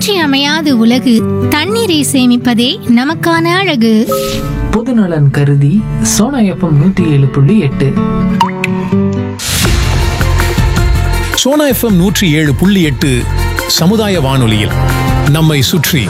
இன்றியமையாத உலகு தண்ணீரை சேமிப்பதே நமக்கான அழகு பொதுநலன் கருதி சோனா எஃப்எம் நூத்தி ஏழு புள்ளி எட்டு சோனா எஃப்எம் நூற்றி ஏழு புள்ளி எட்டு சமுதாய வானொலியில் நம்மை சுற்றி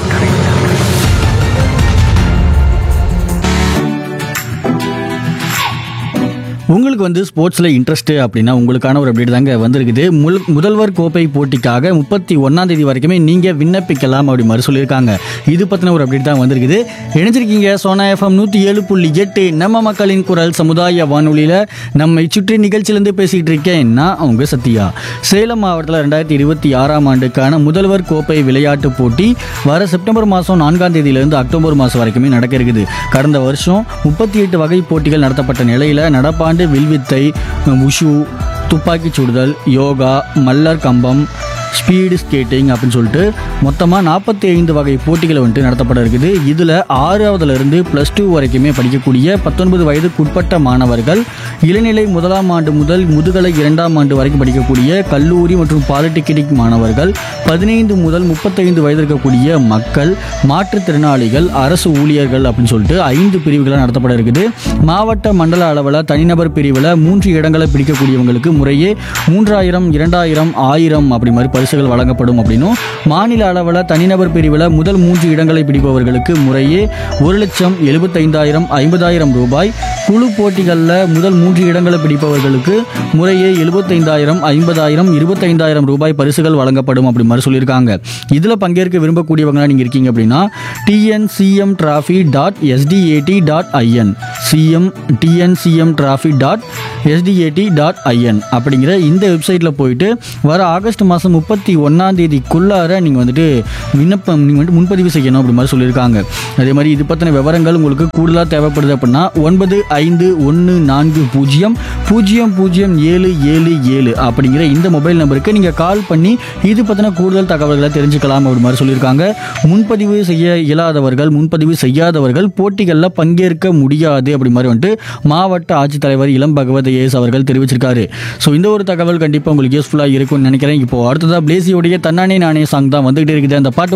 உங்களுக்கு வந்து ஸ்போர்ட்ஸில் இன்ட்ரெஸ்ட் அப்படின்னா உங்களுக்கான ஒரு அப்டேட் தாங்க வந்திருக்குது முல் முதல்வர் கோப்பை போட்டிக்காக முப்பத்தி ஒன்றாம் தேதி வரைக்குமே நீங்கள் விண்ணப்பிக்கலாம் அப்படி மாதிரி சொல்லியிருக்காங்க இது பற்றின ஒரு அப்டேட் தான் வந்திருக்குது இணைஞ்சிருக்கீங்க சோனா எஃப்எம் நூற்றி ஏழு புள்ளி எட்டு நம்ம மக்களின் குரல் சமுதாய வானொலியில் நம்மை சுற்றி நிகழ்ச்சியிலேருந்து பேசிகிட்டு இருக்கேன் நான் அவங்க சத்யா சேலம் மாவட்டத்தில் ரெண்டாயிரத்தி இருபத்தி ஆறாம் ஆண்டுக்கான முதல்வர் கோப்பை விளையாட்டு போட்டி வர செப்டம்பர் மாதம் நான்காம் தேதியிலிருந்து அக்டோபர் மாதம் வரைக்குமே நடக்க இருக்குது கடந்த வருஷம் முப்பத்தி எட்டு வகை போட்டிகள் நடத்தப்பட்ட நிலையில் நடப்பாண்டு வில்வித்தை உஷு துப்பாக்கிச் சுடுதல் யோகா மல்லர் கம்பம் ஸ்பீடு ஸ்கேட்டிங் அப்படின்னு சொல்லிட்டு மொத்தமாக நாற்பத்தி ஐந்து வகை போட்டிகள் வந்துட்டு நடத்தப்பட இருக்குது இதில் ஆறாவதுல இருந்து ப்ளஸ் டூ வரைக்குமே படிக்கக்கூடிய பத்தொன்பது வயதுக்குட்பட்ட மாணவர்கள் இளநிலை முதலாம் ஆண்டு முதல் முதுகலை இரண்டாம் ஆண்டு வரைக்கும் படிக்கக்கூடிய கல்லூரி மற்றும் பாலிடெக்னிக் மாணவர்கள் பதினைந்து முதல் முப்பத்தைந்து வயது இருக்கக்கூடிய மக்கள் மாற்றுத்திறனாளிகள் அரசு ஊழியர்கள் அப்படின்னு சொல்லிட்டு ஐந்து பிரிவுகளாக நடத்தப்பட இருக்குது மாவட்ட மண்டல அளவில் தனிநபர் பிரிவில் மூன்று இடங்களை பிடிக்கக்கூடியவங்களுக்கு முறையே மூன்றாயிரம் இரண்டாயிரம் ஆயிரம் அப்படி மாதிரி பரிசுகள் வழங்கப்படும் அப்படின்னும் மாநில அளவில் தனிநபர் பிரிவில் முதல் மூன்று இடங்களை பிடிப்பவர்களுக்கு முறையே ஒரு லட்சம் எழுபத்தைந்தாயிரம் ஐம்பதாயிரம் ரூபாய் குழு போட்டிகளில் முதல் மூன்று இடங்களை பிடிப்பவர்களுக்கு முறையே எழுபத்தைந்தாயிரம் ஐம்பதாயிரம் இருபத்தைந்தாயிரம் ரூபாய் பரிசுகள் வழங்கப்படும் அப்படி மாதிரி சொல்லியிருக்காங்க இதில் பங்கேற்க விரும்பக்கூடியவங்களா நீங்கள் இருக்கீங்க அப்படின்னா T N C M trophy dot S D A T dot I N C M T N C M trophy dot S D A T dot I N அப்படிங்கிற இந்த வெப்சைட்டில் போயிட்டு வர ஆகஸ்ட் மாதம் முப்பத்தி ஒன்றாம் தேதிக்குள்ளார நீங்கள் வந்துட்டு விண்ணப்பம் நீங்கள் வந்துட்டு முன்பதிவு செய்யணும் அப்படி மாதிரி சொல்லியிருக்காங்க அதே மாதிரி இது பற்றின விவரங்கள் உங்களுக்கு கூடுதலாக தேவைப்படுது அப்படின்னா ஒன்பது ஐந்து ஒன்று நான்கு பூஜ்ஜியம் பூஜ்ஜியம் பூஜ்ஜியம் ஏழு ஏழு ஏழு அப்படிங்கிற இந்த மொபைல் நம்பருக்கு நீங்கள் கால் பண்ணி இது பற்றின கூடுதல் தகவல்களை தெரிஞ்சுக்கலாம் அப்படி மாதிரி சொல்லியிருக்காங்க முன்பதிவு செய்ய இயலாதவர்கள் முன்பதிவு செய்யாதவர்கள் போட்டிகளில் பங்கேற்க முடியாது அப்படி மாதிரி வந்துட்டு மாவட்ட ஆட்சித்தலைவர் இளம் பகவத் ஏஎஸ் அவர்கள் தெரிவிச்சிருக்காரு ஸோ இந்த ஒரு தகவல் கண்டிப்பாக உங்களுக்கு யூஸ்ஃபுல்லாக இருக்கும்னு நினைக்கிறேன் இப்போ அடுத்ததாக பிளேசியோடைய தன்னானே நானே சாங் தான் வந்துகிட்டே இருக்குது அந்த பாட்டு